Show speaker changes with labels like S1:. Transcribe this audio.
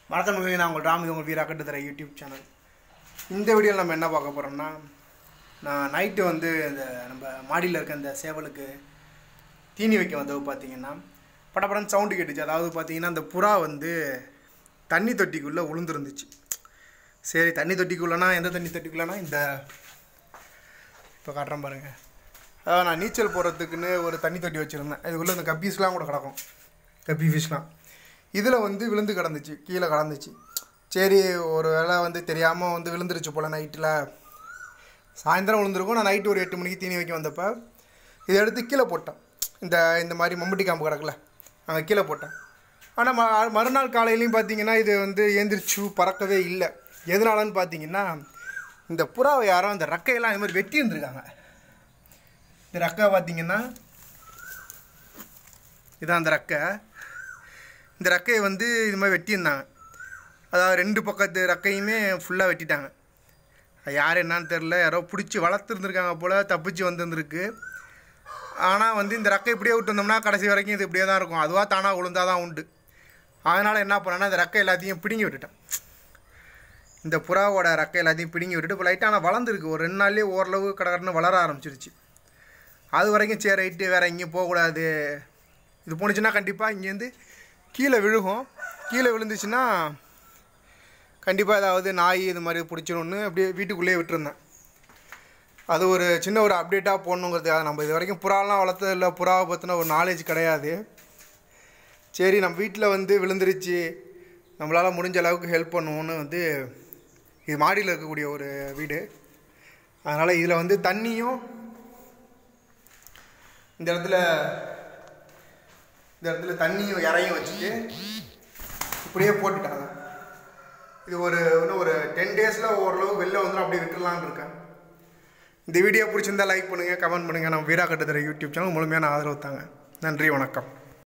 S1: வணக்கம் மகிழ் நான் உங்கள் ராமி உங்கள் வீரா கட்டுத்தர யூடியூப் சேனல் இந்த வீடியோவில் நம்ம என்ன பார்க்க போகிறோம்னா நான் நைட்டு வந்து இந்த நம்ம மாடியில் இருக்க இந்த சேவலுக்கு தீனி வைக்க வந்தது பார்த்தீங்கன்னா படபடன்னு சவுண்டு கேட்டுச்சு அதாவது பார்த்தீங்கன்னா அந்த புறா வந்து தண்ணி தொட்டிக்குள்ளே உளுந்துருந்துச்சு சரி தண்ணி தொட்டிக்குள்ளனா எந்த தண்ணி தொட்டிக்குள்ளனா இந்த இப்போ காட்டுறேன் பாருங்கள் அதாவது நான் நீச்சல் போகிறதுக்குன்னு ஒரு தண்ணி தொட்டி வச்சுருந்தேன் இதுக்குள்ளே இந்த கப்பீஸ்லாம் கூட கிடக்கும் கப்பி ஃபிஷ்லாம் இதில் வந்து விழுந்து கிடந்துச்சு கீழே கிடந்துச்சு சரி ஒரு வேளை வந்து தெரியாமல் வந்து விழுந்துருச்சு போல் நைட்டில் சாயந்தரம் விழுந்திருக்கும் நான் நைட்டு ஒரு எட்டு மணிக்கு தீனி வைக்க வந்தப்போ இதை எடுத்து கீழே போட்டேன் இந்த இந்த மாதிரி மம்பட்டி காம்பு கிடக்கல அங்கே கீழே போட்டேன் ஆனால் ம மறுநாள் காலையிலையும் பார்த்தீங்கன்னா இது வந்து ஏந்திரிச்சு பறக்கவே இல்லை எதனாலன்னு பார்த்தீங்கன்னா இந்த புறாவை யாரோ அந்த ரெக்கையெல்லாம் இது மாதிரி வெட்டி இருந்திருக்காங்க இந்த ரெக்கை பார்த்தீங்கன்னா இதான் அந்த ரெக்கை இந்த ரெக்கையை வந்து இது மாதிரி வெட்டியிருந்தாங்க அதாவது ரெண்டு பக்கத்து ரெக்கையுமே ஃபுல்லாக வெட்டிட்டாங்க அது யார் என்னன்னு தெரில யாரோ பிடிச்சி வளர்த்துருந்துருக்காங்க போல் தப்பிச்சு வந்துருந்துருக்கு ஆனால் வந்து இந்த ரெக்கை இப்படியே விட்டு வந்தோம்னா கடைசி வரைக்கும் இது இப்படியே தான் இருக்கும் அதுவாக தானாக விழுந்தால் தான் உண்டு அதனால் என்ன பண்ணேன்னா இந்த ரெக்கை எல்லாத்தையும் பிடுங்கி விட்டுட்டேன் இந்த புறாவோட ரெக்கை எல்லாத்தையும் பிடுங்கி விட்டுட்டு இப்போ லைட்டாக ஆனால் வளர்ந்துருக்கு ஒரு ரெண்டு நாள்லேயே ஓரளவு கடகடன்னு வளர ஆரம்பிச்சிருச்சு அது வரைக்கும் சரி ரைட்டு வேறு எங்கேயும் போகக்கூடாது இது போணுச்சுன்னா கண்டிப்பாக இங்கேருந்து கீழே விழுகும் கீழே விழுந்துச்சுன்னா கண்டிப்பாக ஏதாவது நாய் இது மாதிரி பிடிச்சிரும்னு அப்படியே வீட்டுக்குள்ளேயே விட்டுருந்தேன் அது ஒரு சின்ன ஒரு அப்டேட்டாக போடணுங்கிறதுக்காக நம்ம இது வரைக்கும் புறாலாம் வளர்த்ததில்ல புறாவை பற்றின ஒரு நாலேஜ் கிடையாது சரி நம்ம வீட்டில் வந்து விழுந்துருச்சு நம்மளால் முடிஞ்ச அளவுக்கு ஹெல்ப் பண்ணுவோன்னு வந்து இது மாடியில் இருக்கக்கூடிய ஒரு வீடு அதனால் இதில் வந்து தண்ணியும் இந்த இடத்துல இந்த இடத்துல தண்ணியும் இறையும் வச்சுட்டு இப்படியே போட்டுட்டாங்க இது ஒரு இன்னும் ஒரு டென் டேஸில் ஓரளவு வெளில வந்துடும் அப்படியே விட்டுடலான்னு இருக்கேன் இந்த வீடியோ பிடிச்சிருந்தா லைக் பண்ணுங்கள் கமெண்ட் பண்ணுங்கள் நம்ம வீரா கட்டுத்தர யூடியூப் சேனல் முழுமையான ஆதரவு தாங்க நன்றி வணக்கம்